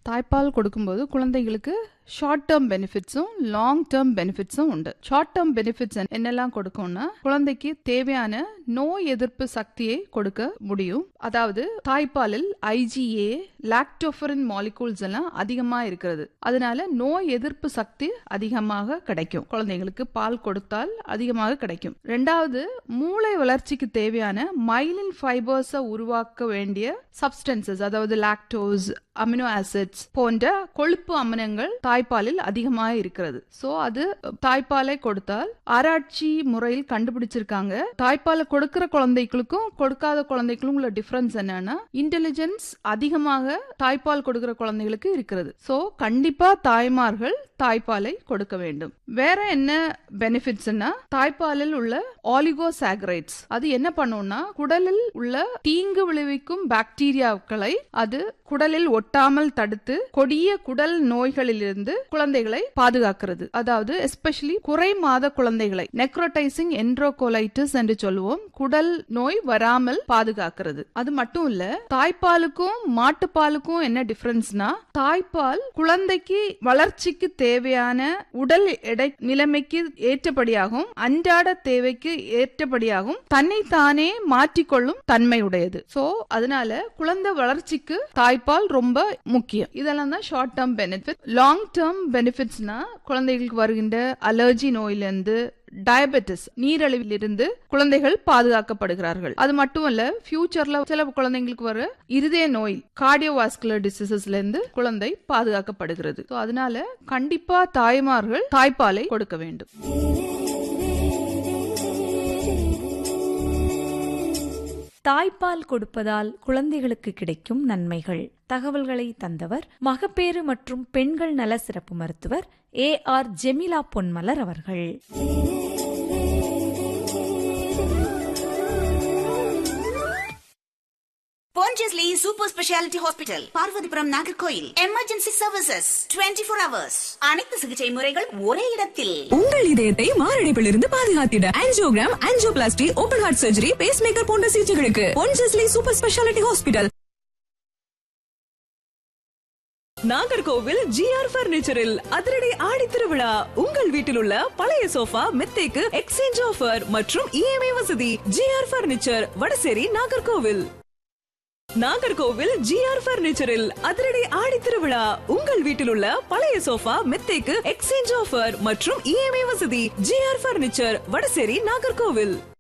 தாய்ப்பால் கொடுக்கும்போது குழந்தைகளுக்கு ஷார்ட் டேர்ம் பெனிஃபிட்ஸும் லாங் டேர்ம் பெனிஃபிட்ஸும் உண்டு ஷார்ட் டேர்ம் பெனிஃபிட்ஸ் என்னெல்லாம் கொடுக்கும்னா குழந்தைக்கு தேவையான நோய் எதிர்ப்பு சக்தியை கொடுக்க முடியும் அதாவது தாய்ப்பாலில் ஐஜிஏ லாக்டோஃபரின் மாலிகூல்ஸ் எல்லாம் அதிகமா இருக்கிறது அதனால நோய் எதிர்ப்பு சக்தி அதிகமாக கிடைக்கும் குழந்தைங்களுக்கு பால் கொடுத்தால் அதிகமாக கிடைக்கும் ரெண்டாவது மூளை வளர்ச்சிக்கு தேவையான மைலின் ஃபைபர்ஸை உருவாக்க வேண்டிய சப்ஸ்டன்சஸ் அதாவது லாக்டோஸ் அமினோ ஆசிட்ஸ் போன்ற கொழுப்பு அமினங்கள் தாய்ப்பாலில் அதிகமாக இருக்கிறது சோ அது தாய்ப்பாலை கொடுத்தால் ஆராய்ச்சி முறையில் கண்டுபிடிச்சிருக்காங்க தாய்ப்பாலை கொடுக்கிற குழந்தைகளுக்கும் கொடுக்காத குழந்தைகளுக்கும் உள்ள டிஃபரன்ஸ் என்னன்னா இன்டெலிஜென்ஸ் அதிகமாக தாய்ப்பால் கொடுக்கிற குழந்தைகளுக்கு இருக்கிறது சோ கண்டிப்பா தாய்மார்கள் தாய்ப்பாலை கொடுக்க வேண்டும் வேற என்ன பெனிஃபிட்ஸ்னா தாய்ப்பாலில் உள்ள ஆலிகோசாக்ரைட்ஸ் அது என்ன பண்ணும்னா குடலில் உள்ள தீங்கு விளைவிக்கும் பாக்டீரியாக்களை அது குடலில் ஒட்டாமல் தடுத்து கொடிய குடல் நோய்களிலிருந்து குழந்தைகளை பாதுகாக்கிறது அதாவது எஸ்பெஷலி குறை மாத குழந்தைகளை நெக்ரோடைசிங் என்ட்ரோகோலைட்டிஸ் என்று சொல்லுவோம் குடல் நோய் வராமல் பாதுகாக்கிறது அது மட்டும் இல்ல தாய்ப்பாலுக்கும் மாட்டுப்பாலுக்கும் என்ன டிஃபரன்ஸ்னா தாய்ப்பால் குழந்தைக்கு வளர்ச்சிக்கு தேவையான உடல் எடை நிலைமைக்கு ஏற்றபடியாகவும் அன்றாட தேவைக்கு ஏற்றபடியாகவும் தன்னை தானே மாற்றிக்கொள்ளும் தன்மை உடையது சோ அதனால குழந்தை வளர்ச்சிக்கு தாய்ப்பால் ரொம்ப முக்கியம் இதெல்லாம் தான் short term benefit long term பெனிஃபிட்ஸ்னா குழந்தைகளுக்கு வருகின்ற அலர்ஜி நோயிலிருந்து டயபெட்டிஸ் நீரிழிவிலிருந்து குழந்தைகள் பாதுகாக்கப்படுகிறார்கள் அது மட்டும் இல்ல ஃபியூச்சர்ல சில குழந்தைங்களுக்கு வர இருதய நோய் கார்டியோவாஸ்குலர் டிசீசஸ்ல இருந்து குழந்தை பாதுகாக்கப்படுகிறது So, அதனால கண்டிப்பா தாய்மார்கள் தாய்ப்பாலை கொடுக்க வேண்டும் தாய்ப்பால் கொடுப்பதால் குழந்தைகளுக்கு கிடைக்கும் நன்மைகள் தகவல்களை தந்தவர் மகப்பேறு மற்றும் பெண்கள் நல சிறப்பு மருத்துவர் ஏ ஆர் ஜெமிலா பொன்மலர் அவர்கள் Pondicherry Super Speciality Hospital, Parvathipuram Nagercoil emergency services 24 four hours அனைத்து சிகிச்சை முறைகள் ஒரே இடத்தில் உங்கள் இதயத்தை மாரடைப்பிலிருந்து பாதுகாத்திட angiogram angioplasty open heart surgery pacemaker போன்ற சிகிச்சைகளுக்கு Ponjesly super speciality hospital Nagercoil GR பர்னிச்சரில் அதிரடி ஆடி திருவிழா உங்கள் வீட்டில் உள்ள பழைய சோஃபா மெத்தைக்கு எக்ஸ்சேஞ்ச் ஆஃபர் மற்றும் இஎம்ஐ வசதி GR furniture Vadasery Nagercoil Nagercoil GR பர்னிச்சரில் அதிரடி ஆடி திருவிழா உங்கள் வீட்டில் உள்ள பழைய சோஃபா மெத்தைக்கு எக்ஸ்சேஞ்ச் ஆஃபர் மற்றும் இஎம்ஐ வசதி ஜிஆர் பர்னிச்சர் வடசேரி நாகர்கோவில்